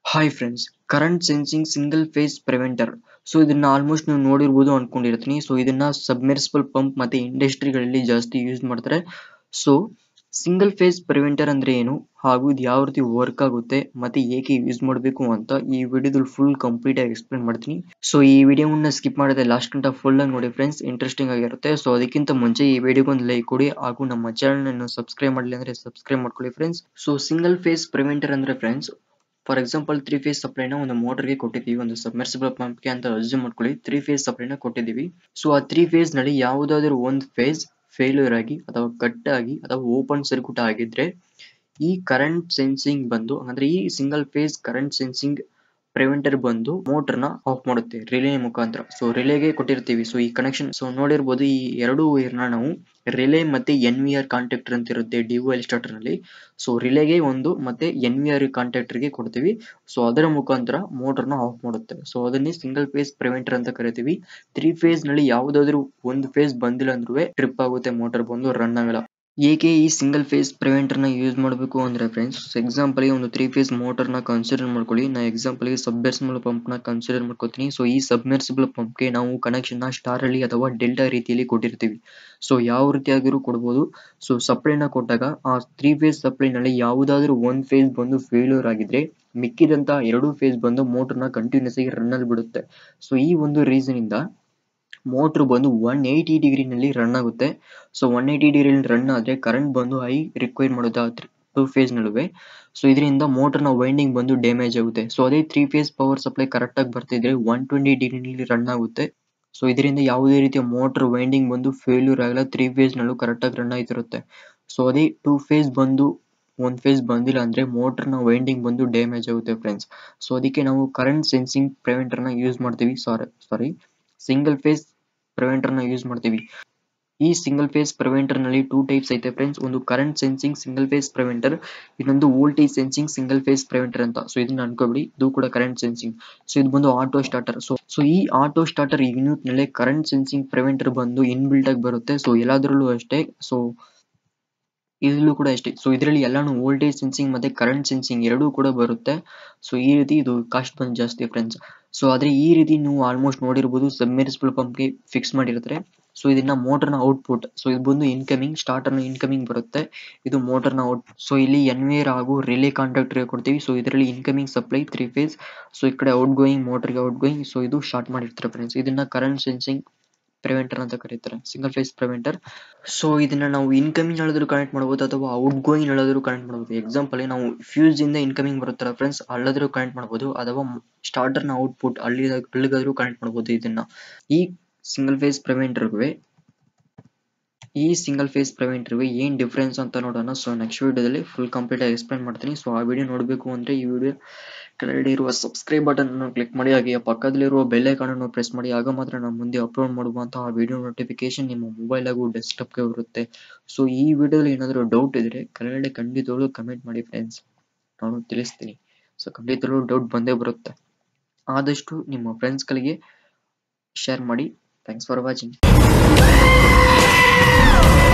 hi friends current sensing single phase preventer so ಇದನ್ನ almost ನೀವು ನೋಡಿರ್ಬೋದು ಅನ್ಕೊಂಡಿರ್ತೀನಿ ಸೊ ಇದನ್ನ ಸಬ್ಮೆರ್ಸಿಬಲ್ ಪಂಪ್ ಮತ್ತೆ ಇಂಡಸ್ಟ್ರಿಗಳಲ್ಲಿ ಜಾಸ್ತಿ ಯೂಸ್ ಮಾಡ್ತಾರೆ ಸೊ ಸಿಂಗಲ್ ಫೇಸ್ ಪ್ರಿವೆಂಟರ್ ಅಂದ್ರೆ ಏನು ಹಾಗೂ ಇದು ಯಾವ ರೀತಿ ವರ್ಕ್ ಆಗುತ್ತೆ ಮತ್ತೆ ಏಕೆ ಯೂಸ್ ಮಾಡಬೇಕು ಅಂತ ಈ ವಿಡಿಯೋದಲ್ಲಿ ಫುಲ್ ಕಂಪ್ಲೀಟ್ ಆಗಿ ಎಕ್ಸ್ಪ್ಲೇನ್ ಮಾಡ್ತೀನಿ ಸೊ ಈ ವಿಡಿಯೋವನ್ನ ಸ್ಕಿಪ್ ಮಾಡದೆ ಲಾಸ್ಟ್ ಗಂಟ ಫುಲ್ ಆಗಿ ನೋಡಿ ಫ್ರೆಂಡ್ಸ್ ಇಂಟ್ರೆಸ್ಟಿಂಗ್ ಆಗಿರುತ್ತೆ ಸೊ ಅದಕ್ಕಿಂತ ಮುಂಚೆ ಈ ವಿಡಿಯೋಗೊಂದು ಲೈಕ್ ಕೊಡಿ ಹಾಗೂ ನಮ್ಮ ಚಾನಲ್ ಅನ್ನು ಸಬ್ಸ್ಕ್ರೈಬ್ ಮಾಡಲಿ ಅಂದ್ರೆ ಸಬ್ಸ್ಕ್ರೈಬ್ ಮಾಡ್ಕೊಳ್ಳಿ friends so single phase preventer ಅಂದ್ರೆ friends for example three phase ಸಪ್ಲೈನ ಒಂದು ಮೋಟರ್ಗೆ ಕೊಟ್ಟಿದ್ದೀವಿ ಒಂದು ಸಬ್ಮರ್ಸಿಬಲ್ ಪಂಪ್ಗೆ ಅಂತ ಅಸ್ಯೂಮ್ ಮಾಡ್ಕೊಳ್ಳಿ ತ್ರೀ ಫೇಸ್ ಸಪ್ಲೈನ ಕೊಟ್ಟಿದ್ದೀವಿ ಸೊ ಆ ತ್ರೀ ಫೇಸ್ ನಲ್ಲಿ ಯಾವುದಾದ್ರೂ ಒಂದು ಫೇಸ್ ಫೇಲ್ಯೂರ್ ಆಗಿ ಅಥವಾ ಕಟ್ ಆಗಿ ಅಥವಾ ಓಪನ್ ಸರ್ಕ್ಯೂಟ್ ಆಗಿದ್ರೆ ಈ ಕರೆಂಟ್ ಸೆನ್ಸಿಂಗ್ ಬಂದು ಅಂದ್ರೆ ಈ single phase current sensing preventer ಬಂದು ಮೋಟರ್ ನ ಆಫ್ ಮಾಡುತ್ತೆ ರಿಲೇ ಮುಖಾಂತರ ಸೊ ರಿಲೇಗೆ ಕೊಟ್ಟಿರ್ತೀವಿ ಸೊ ಈ ಕನೆಕ್ಷನ್ ಸೊ ನೋಡಿರ್ಬೋದು ಈ ಎರಡು ವೈರ್ನ ನಾವು ರಿಲೇ ಮತ್ತೆ ಎನ್ ವಿ ಆರ್ ಕಾಂಟ್ಯಾಕ್ಟರ್ ಅಂತ ಇರುತ್ತೆ ಡಿವೈಲ್ ಸ್ಟಾರ್ಟರ್ ನಲ್ಲಿ ಸೊ ರಿಲೇಗೆ ಒಂದು ಮತ್ತೆ ಎನ್ ವಿ ಆರ್ ಕಾಂಟ್ಯಾಕ್ಟರ್ ಗೆ ಕೊಡ್ತೀವಿ ಸೊ ಅದರ ಮುಖಾಂತರ ಮೋಟರ್ ನ ಆಫ್ ಮಾಡುತ್ತೆ ಸೊ ಅದನ್ನೇ ಸಿಂಗಲ್ ಫೇಸ್ ಪ್ರಿವೆಂಟರ್ ಅಂತ ಕರಿತೀವಿ ತ್ರೀ ಫೇಸ್ ನಲ್ಲಿ ಯಾವುದಾದ್ರೂ ಒಂದು ಫೇಸ್ ಬಂದಿಲ್ಲ ಅಂದ್ರೂ ಟ್ರಿಪ್ ಆಗುತ್ತೆ ಮೋಟರ್ ಬಂದು ರನ್ ಆಗಲ್ಲ ಏಕೆ ಈ ಸಿಂಗಲ್ ಫೇಸ್ ಪ್ರಿವೆಂಟರ್ ನ ಯೂಸ್ ಮಾಡಬೇಕು ಅಂದ್ರೆ ಫ್ರೆಂಡ್ಸ್ ಎಕ್ಸಾಂಪಲ್ ಒಂದು ತ್ರೀ ಫೇಸ್ ಮೋಟರ್ ನ ಕನ್ಸಿಡರ್ ಮಾಡ್ಕೊಳ್ಳಿ ನಾ ಎಕ್ಸಾಂಪಲ್ ಗೆ ಸಬ್ಮೆರ್ಸಿಬಲ್ ಪಂಪ್ ನ ಕನ್ಸಿಡರ್ ಮಾಡ್ಕೋತೀನಿ ಸೊ ಈ ಸಬ್ಮೆರ್ಸಿಬಲ್ ಪಂಪ್ ಗೆ ನಾವು ಕನೆಕ್ಷನ್ ನ ಸ್ಟಾರ್ ಅಲ್ಲಿ ಅಥವಾ ಡೆಲ್ಟಾ ರೀತಿಯಲ್ಲಿ ಕೊಟ್ಟಿರ್ತೀವಿ ಸೊ ಯಾವ ರೀತಿಯಾಗಿರೂ ಕೊಡ್ಬೋದು ಸೊ ಸಪ್ಲೈನ ಕೊಟ್ಟಾಗ ಆ ತ್ರೀ ಫೇಸ್ ಸಪ್ಲೈ ನಲ್ಲಿ ಯಾವುದಾದ್ರೂ ಒಂದ್ ಫೇಸ್ ಬಂದು ಫೇಲ್ಯೂರ್ ಆಗಿದ್ರೆ ಮಿಕ್ಕಿದಂತ ಎರಡು ಫೇಸ್ ಬಂದು ಮೋಟರ್ ನ ಕಂಟಿನ್ಯೂಸ್ ಆಗಿ ರನ್ ಅಲ್ಲಿ ಬಿಡುತ್ತೆ ಸೊ ಈ ಒಂದು ರೀಸನ್ ಇಂದ ಮೋಟರ್ ಬಂದು ಒನ್ ಏಯ್ಟಿ ಡಿಗ್ರಿನಲ್ಲಿ ರನ್ ಆಗುತ್ತೆ so one eighty degree run ಆದ್ರೆ ಕರೆಂಟ್ ಬಂದು ಹೈ ರಿಕ್ವೈರ್ ಮಾಡುತ್ತೆ ಟೂ ಫೇಸ್ ನಡುವೆ ಸೊ ಇದರಿಂದ ಮೋಟರ್ ನ ವೈಂಡಿಂಗ್ ಬಂದು ಡ್ಯಾಮೇಜ್ ಆಗುತ್ತೆ ಸೊ ಅದೇ three phase power supply correct ಆಗಿ ಬರ್ತಿದ್ರೆ ಒನ್ ಟ್ವೆಂಟಿ ಡಿಗ್ರಿನಲ್ಲಿ ರನ್ ಆಗುತ್ತೆ ಸೊ ಇದರಿಂದ ಯಾವುದೇ ರೀತಿಯ ಮೋಟರ್ ವೈಂಡಿಂಗ್ ಬಂದು ಫೇಲ್ಯೂರ್ ಆಗಲ್ಲ ತ್ರೀ ಫೇಸ್ ನಲ್ಲೂ ಕರೆಕ್ಟ್ ಆಗಿ ರನ್ ಆಯ್ತಿರುತ್ತೆ ಸೊ ಅದೇ ಟೂ ಫೇಸ್ ಬಂದು ಒಂದ್ ಫೇಸ್ ಬಂದಿಲ್ಲ ಅಂದ್ರೆ ಮೋಟರ್ ನ ವೈಂಡಿಂಗ್ ಬಂದು ಡ್ಯಾಮೇಜ್ ಆಗುತ್ತೆ ಫ್ರೆಂಡ್ಸ್ ಸೊ ಅದಕ್ಕೆ ನಾವು ಕರೆಂಟ್ ಸೆನ್ಸಿಂಗ್ ಪ್ರಿವೆಂಟರ್ ನ ಯೂಸ್ ಮಾಡ್ತೀವಿ sorry sorry single phase preventer ನ ಯೂಸ್ ಮಾಡ್ತೀವಿ ಈ ಸಿಂಗಲ್ ಫೇಸ್ ಪ್ರಿವೆಂಟರ್ ನಲ್ಲಿ ಟೂ ಟೈಪ್ಸ್ ಐತೆ ಫ್ರೆಂಡ್ಸ್ ಒಂದು current sensing single phase preventer ಇನ್ನೊಂದು voltage sensing single phase preventer ಅಂತ ಸೊ ಇದನ್ನ ಅನ್ಕೋಬಿಡಿ ಇದು ಕೂಡ ಕರೆಂಟ್ ಸೆನ್ಸಿಂಗ್ ಸೊ ಇದು ಬಂದು ಆಟೋ ಸ್ಟಾರ್ಟರ್ ಸೊ ಸೊ ಈ ಆಟೋ ಸ್ಟಾರ್ಟರ್ ಯೂನಿಟ್ ನಲ್ಲಿ ಕರೆಂಟ್ ಸೆನ್ಸಿಂಗ್ ಪ್ರಿವೆಂಟರ್ ಬಂದು ಇನ್ ಬಿಲ್ಟ್ ಆಗಿ ಬರುತ್ತೆ ಸೊ ಎಲ್ಲಾದ್ರಲ್ಲೂ ಅಷ್ಟೇ ಸೊ ಇದ್ರಲ್ಲೂ ಕೂಡ ಅಷ್ಟೇ ಸೊ ಇದರಲ್ಲಿ ಎಲ್ಲಾನು ವೋಲ್ಟೇಜ್ ಸೆನ್ಸಿಂಗ್ ಮತ್ತೆ ಕರೆಂಟ್ ಸೆನ್ಸಿಂಗ್ ಎರಡೂ ಕೂಡ ಬರುತ್ತೆ ಸೊ ಈ ರೀತಿ ಇದು ಕಾಸ್ಟ್ ಬಂದು ಜಾಸ್ತಿ ಫ್ರೆಂಡ್ಸ್ ಸೊ ಆದ್ರೆ ಈ ರೀತಿ ನೀವು ಆಲ್ಮೋಸ್ಟ್ ನೋಡಿರ್ಬೋದು ಸಬ್ಮೆರ್ಸಿಬಲ್ ಪಂಪ್ಗೆ ಫಿಕ್ಸ್ ಮಾಡಿರ್ತಾರೆ ಸೊ ಇದನ್ನ ಮೋಟರ್ನ ಔಟ್ಪುಟ್ ಸೊ ಇದು ಬಂದು ಇನ್ಕಮಿಂಗ್ ಸ್ಟಾರ್ಟರ್ನ ಇನ್ಕಮಿಂಗ್ ಬರುತ್ತೆ ಇದು ಮೋಟರ್ನ ಔಟ್ ಸೊ ಇಲ್ಲಿ ಎನ್ ವೇರ್ ಹಾಗೂ ರಿಲೇ ಕಾಂಟ್ಯಾಕ್ಟರ್ ಕೊಡ್ತೀವಿ ಸೊ ಇದರಲ್ಲಿ incoming supply three phase so ಈ ಕಡೆ ಔಟ್ ಗೋಯಿಂಗ್ ಮೋಟರ್ಗೆ ಔಟ್ ಗೋಯಿಂಗ್ ಸೊ ಇದು ಶಾರ್ಟ್ ಮಾಡಿರ್ತಾರೆ ಫ್ರೆಂಡ್ಸ್ ಇದನ್ನ ಕರೆಂಟ್ ಸೆನ್ಸಿಂಗ್ ಪ್ರಿವೆಂಟರ್ ಅಂತ ಕರೀತಾರೆ ಸಿಂಗಲ್ ಫೇಸ್ ಪ್ರಿವೆಂಟರ್ ಸೊ ಇದನ್ನ ನಾವು ಇನ್ಕಮಿಂಗ್ ಹೇಳೋದ್ರು ಕನೆಕ್ಟ್ ಮಾಡಬಹುದು ಅಥವಾ ಔಟ್ ಗೋಯಿಂಗ್ ಹೇಳೋದ್ರು ಕನೆಕ್ಟ್ ಮಾಡಬಹುದು ಎಕ್ಸಾಂಪಲ್ ನಾವು ಫ್ಯೂಸ್ ಇಂದ ಇನ್ಕಮಿಂಗ್ ಬರುತ್ತಲ್ಲ ಫ್ರೆಂಡ್ಸ್ ಅಲ್ಲಾದ್ರೂ ಕನೆಕ್ಟ್ ಮಾಡಬಹುದು ಅಥವಾ ಸ್ಟಾರ್ಟರ್ ನ ಔಟ್ಪುಟ್ ಅಲ್ಲಿ ಅಲ್ಲಿಗಾದ್ರೂ ಕನೆಕ್ಟ್ ಮಾಡಬಹುದು ಇದನ್ನ ಈ ಸಿಂಗಲ್ ಫೇಸ್ ಪ್ರಿವೆಂಟರ್ಗೆ ಈ ಸಿಂಗಲ್ ಫೇಸ್ ಪ್ರಿವೆಂಟರ್ಗೆ ಏನ್ ಡಿಫ್ರೆನ್ಸ್ ಅಂತ ನೋಡೋಣ ಸೊ ನೆಕ್ಸ್ಟ್ ವಿಡಿಯೋದಲ್ಲಿ ಫುಲ್ ಕಂಪ್ಲೀಟ್ ಆಗಿ ಎಕ್ಸ್ಪ್ಲೈನ್ ಮಾಡ್ತೀನಿ ಸೊ ಆ ವಿಡಿಯೋ ನೋಡಬೇಕು ಅಂದ್ರೆ ಈ ವಿಡಿಯೋ ಕೆಳಗಡೆ ಇರುವ ಸಬ್ಸ್ಕ್ರೈಬ್ ಬಟನ್ ಅನ್ನು ಕ್ಲಿಕ್ ಮಾಡಿ ಹಾಗೆ ಪಕ್ಕದಲ್ಲಿರುವ ಬೆಲ್ ಐಕಾನ್ ಅನ್ನು ಪ್ರೆಸ್ ಮಾಡಿ ಆಗ ಮಾತ್ರ ನಾನು ಮುಂದೆ ಅಪ್ಲೋಡ್ ಮಾಡುವಂತಹ ವಿಡಿಯೋ ನೋಟಿಫಿಕೇಶನ್ ನಿಮ್ಮ ಮೊಬೈಲ್ ಹಾಗೂ ಡೆಸ್ಕ್ಟಾಪ್ಗೆ ಬರುತ್ತೆ ಸೊ ಈ ವಿಡಿಯೋದಲ್ಲಿ ಏನಾದರೂ ಡೌಟ್ ಇದ್ರೆ ಕೆಳಗಡೆ ಖಂಡಿತವಾಗ್ಲೂ ಕಮೆಂಟ್ ಮಾಡಿ ಫ್ರೆಂಡ್ಸ್ ನಾನು ತಿಳಿಸ್ತೀನಿ ಸೊ ಖಂಡಿತವಾಗ್ಲೂ ಡೌಟ್ ಬಂದೇ ಬರುತ್ತೆ ಆದಷ್ಟು ನಿಮ್ಮ ಫ್ರೆಂಡ್ಸ್ಗಳಿಗೆ ಶೇರ್ ಮಾಡಿ ಥ್ಯಾಂಕ್ಸ್ ಫಾರ್ ವಾಚಿಂಗ್